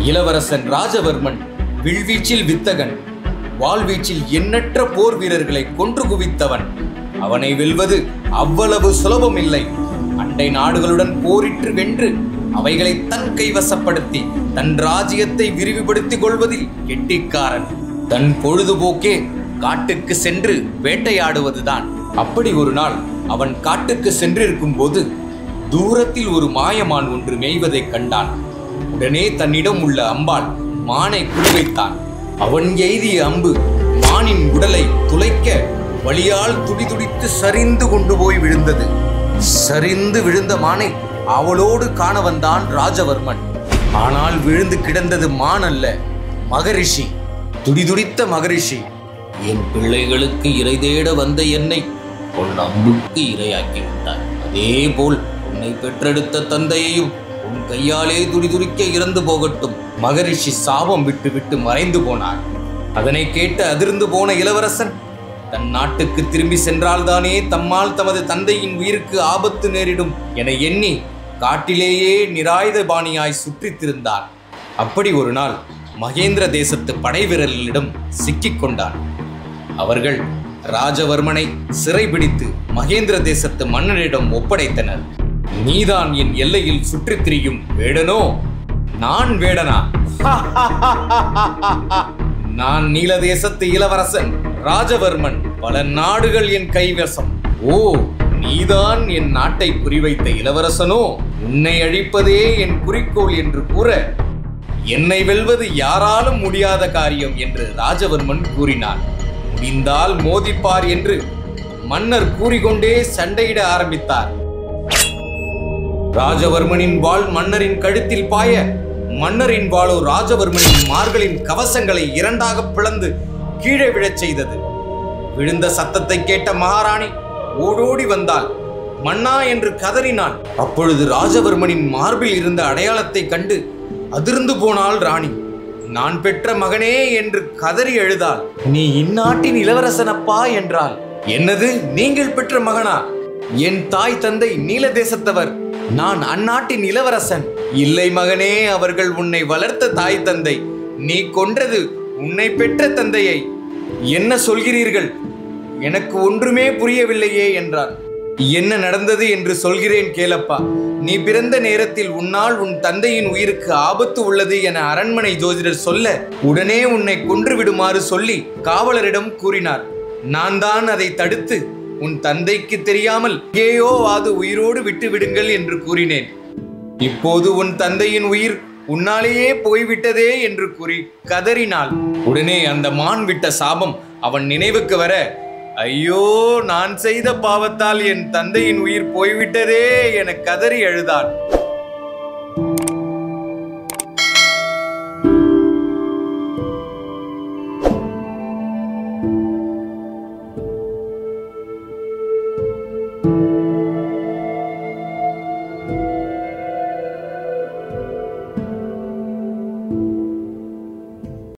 இளவரசன் ராஜவர்மன் வில்வீச்சில் வித்தகன் வாழ்வீச்சில் எண்ணற்ற போர் வீரர்களை கொன்று குவித்தவன் அவனை வெல்வது அவ்வளவு சுலபம் இல்லை அண்டை நாடுகளுடன் போரிட்டு வென்று அவைகளை தன் கைவசப்படுத்தி தன் ராஜ்யத்தை விரிவுபடுத்திக் கொள்வதில் கெட்டிக்காரன் தன் பொழுதுபோக்கே காட்டுக்கு சென்று வேட்டையாடுவதுதான் அப்படி ஒரு நாள் அவன் காட்டுக்கு சென்றிருக்கும் போது தூரத்தில் ஒரு மாயமான் ஒன்று மேய்வதைக் கண்டான் உடனே தன்னிடம் உள்ள அம்பாள் மானை குறிவைத்தான் அவன் எய்திய அம்பு மானின் உடலை துளைக்க வலியால் துடிதுடித்து சரிந்து கொண்டு போய் விழுந்தது சரிந்து விழுந்த மானை அவளோடு காண வந்தான் ராஜவர்மன் ஆனால் விழுந்து கிடந்தது மான் அல்ல மகரிஷி துடிதுடித்த மகரிஷி என் பிள்ளைகளுக்கு இறை தேட வந்த என்னை உன் அம்புக்கு இரையாக்கி விட்டாய் அதே போல் உன்னை பெற்றெடுத்த தந்தையையும் உன் கையாலே துடிதுடிக்க இறந்து போகட்டும் மகரிஷி சாபம் விட்டு விட்டு மறைந்து போனார் அதனை கேட்டு அதிர்ந்து போன இளவரசன் தன் நாட்டுக்கு திரும்பி சென்றால்தானே தம்மால் தமது தந்தையின் உயிருக்கு ஆபத்து நேரிடும் என எண்ணி காட்டிலேயே நிராயுதபாணியாய் சுற்றித் திருந்தான் அப்படி ஒரு நாள் மகேந்திர தேசத்து படைவீரர்களிடம் சிக்கிக் கொண்டான் அவர்கள் ராஜவர்மனை சிறைபிடித்து மகேந்திர தேசத்து மன்னரிடம் ஒப்படைத்தனர் நீதான் என் எல்லையில் சுற்றித் திரியும் வேடனோ நான் வேடனா நான் நீலதேசத்து இளவரசன் ராஜவர்மன் பல நாடுகள் என் கைவசம் ஓ நீதான் என் நாட்டை குறிவைத்த இளவரசனோ உன்னை அழிப்பதே என் குறிக்கோள் என்று கூற என்னை வெல்வது யாராலும் முடியாத காரியம் என்று ராஜவர்மன் கூறினான் முடிந்தால் மோதிப்பார் என்று மன்னர் கூறிக்கொண்டே சண்டையிட ஆரம்பித்தார் ராஜவர்மனின் வாள் மன்னரின் கழுத்தில் பாய மன்னரின் வாளோ ராஜவர்மனின் மார்களின் கவசங்களை இரண்டாக பிளந்து கீழே விழச் செய்தது விழுந்த சத்தத்தை கேட்ட மகாராணி ஓடோடி வந்தாள் மன்னா என்று கதறினாள் அப்பொழுது ராஜவர்மனின் மார்பில் இருந்த அடையாளத்தை கண்டு அதிர்ந்து போனாள் ராணி நான் பெற்ற மகனே என்று கதறி எழுதாள் நீ இந்நாட்டின் இளவரசனப்பா என்றாள் என்னது நீங்கள் பெற்ற மகனா என் தாய் தந்தை நீல தேசத்தவர் நான் அந்நாட்டின் இளவரசன் இல்லை மகனே அவர்கள் உன்னை வளர்த்த தாய் தந்தை நீ கொன்றது உன்னை பெற்ற தந்தையை என்ன சொல்கிறீர்கள் எனக்கு ஒன்றுமே புரியவில்லையே என்றான் என்ன நடந்தது என்று சொல்கிறேன் கேளப்பா நீ பிறந்த நேரத்தில் உன்னால் உன் தந்தையின் உயிருக்கு ஆபத்து உள்ளது என அரண்மனை ஜோதிடர் சொல்ல உடனே உன்னை கொன்று விடுமாறு சொல்லி காவலரிடம் கூறினார் நான் தான் அதை தடுத்து உன் தந்தைக்கு தெரியாமல் ஏயோ அது உயிரோடு விட்டு விடுங்கள் என்று கூறினேன் இப்போது உன் தந்தையின் உயிர் உன்னாலேயே போய்விட்டதே என்று கூறி கதறினாள் உடனே அந்த மான் விட்ட சாபம் அவன் நினைவுக்கு வர ஐயோ நான் செய்த பாவத்தால் என் தந்தையின் உயிர் போய்விட்டதே என கதறி அழுதான்